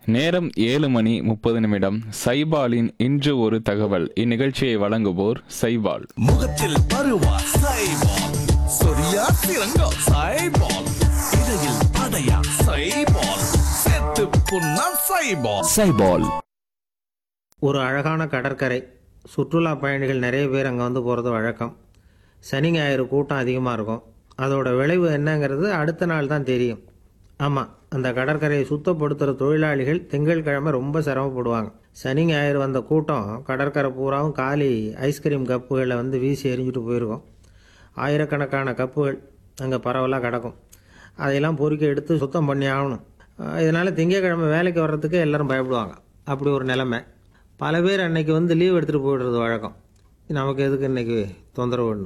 நேரம் ஏழு மணி முப்பது நிமிடம் சைபாலின் இன்று ஒரு தகவல் இந்நிகழ்ச்சியை வழங்குவோர் சைபால் முகத்தில் பருவா சைபால் சொரியா சிறங்கோ சைபால் இடையில் படையா சைபால் செத்து புண்ணா சைபால் சைபால் ஒரு அழகான கடற்கரை சுற்றுலா பயணிகள் நிறைய பேர் அங்கே வந்து போகிறது வழக்கம் சனி ஞாயிறு கூட்டம் அதிகமாக இருக்கும் அதோட விளைவு என்னங்கிறது அடுத்த நாள் தான் தெரியும் ஆமாம் அந்த கடற்கரையை சுத்தப்படுத்துகிற தொழிலாளிகள் திங்கட்கிழமை ரொம்ப சிரமப்படுவாங்க சனி ஞாயிறு வந்த கூட்டம் கடற்கரை பூராவும் காலி ஐஸ்கிரீம் கப்புகளை வந்து வீசி எறிஞ்சிட்டு போயிருக்கும் ஆயிரக்கணக்கான கப்புகள் அங்கே பரவலாக கிடக்கும் அதையெல்லாம் பொறுக்கி எடுத்து சுத்தம் பண்ணி ஆகணும் இதனால் திங்கட்கிழமை வேலைக்கு வர்றதுக்கு எல்லாரும் பயப்படுவாங்க அப்படி ஒரு நிலைமை பல பேர் அன்னைக்கு வந்து லீவ் எடுத்துகிட்டு போயிடுறது வழக்கம் நமக்கு எதுக்கு இன்னைக்கு தொந்தரவு